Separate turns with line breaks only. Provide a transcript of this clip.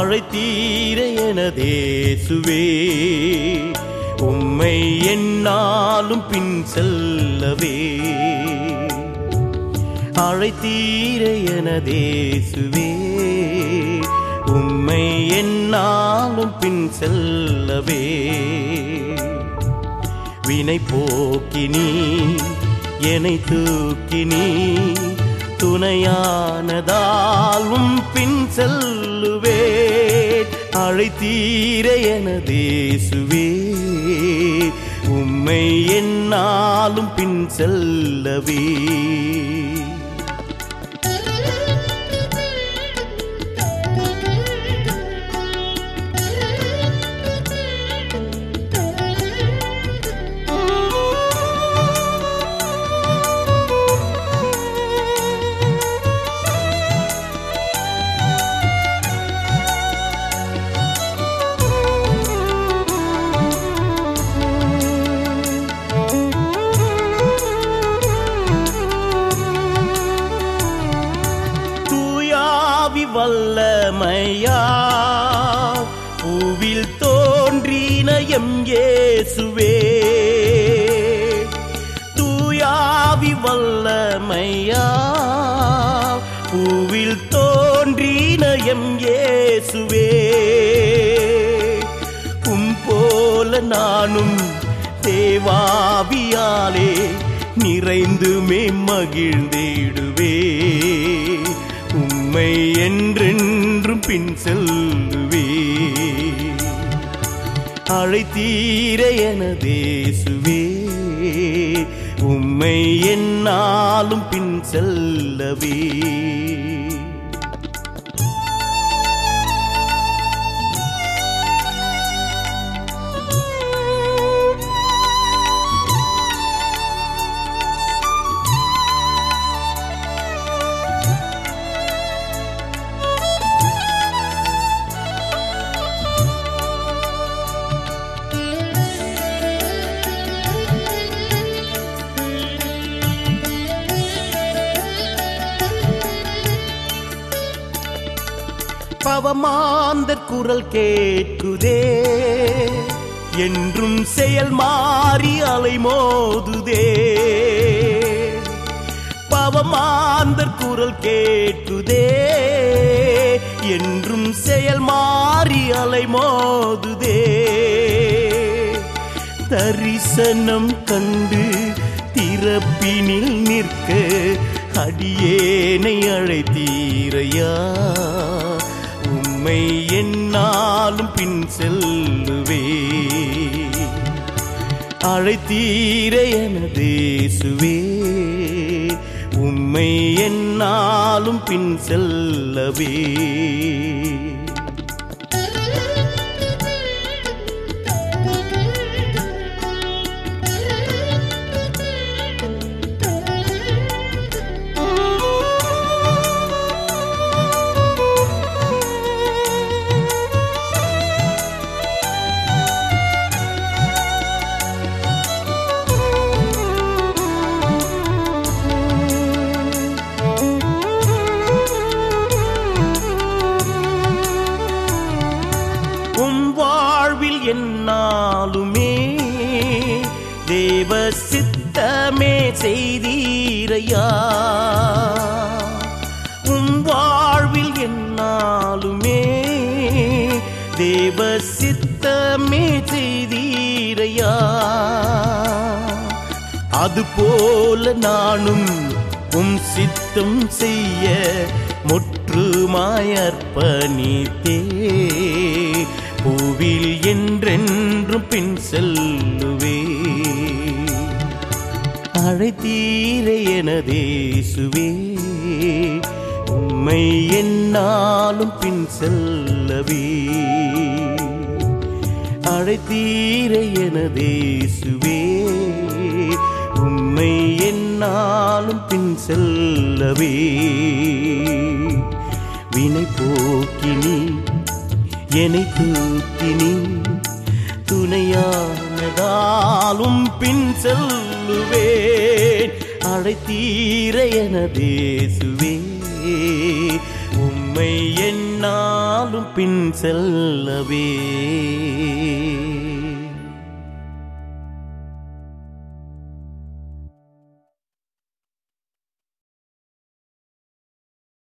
அழைத்தீர எனதேசுவே உம்மை என்னாலும் பின் செல்லவே அழைத்தீர எனதேசுவே உம்மை என்னாலும் பின் செல்லவே வினை போக்கினி என்னை தூக்கினி துணையானதாலும் பின் செல்லுவே அழைத்தீர எனதேசுவே உம்மை என்னாலும் பின் செல்லவே தூயாவி வல்லமையா பூவில் தோன்றின எம் இயேசுவே தூயாவி வல்லமையா பூவில் தோன்றின எம் இயேசுவே உம் போல நானும் தேவாவியாலே நிறைந்துமே மகிழ்ந்திடுவே உம்மை என்றென்றும் பின் செல்லுவே அழைத்தீர எனதேசுவே உம்மை என்னாலும் பின் செல்லவே பவமாந்தர் குரல் கேட்குதே என்றும் செயல் மாறி அலை மோதுதே பவமாந்தர் குரல் கேட்குதே என்றும் செயல் மாறி அலை மோதுதே தரிசனம் கண்டு திறப்பினில் நிற்க அடியேனை அழைத்தீரையா உம்மை என்னாலும் பின் செல்லுவே அழைத்தீர எனதேசுவே உம்மை என்னாலும் பின் செல்லவே உம் வாழ்வில் என்னாலுமே தேவ சித்தமே செய்தீரையா உம் வாழ்வில் என்னாலுமே தேவ சித்தமே செய்தீரையா அதுபோல நானும் உம் சித்தம் செய்ய முற்றுமாயற்பணித்தே பூவில் என்றென்றும் பின் செல்லுவே அழைத்தீரே எனதேசுவே உம்மை என்னாலும் பின் செல்லவே அழைத்தீரே எனதேசுவே உம்மை என்னாலும் பின் செல்லவே வினை போக்கினி என்னை தூக்கினி துணையானதாலும் பின் செல்லுவேன் அழைத்தீர எனதேசுவே உம்மை என் என்னாலும் பின் செல்லவே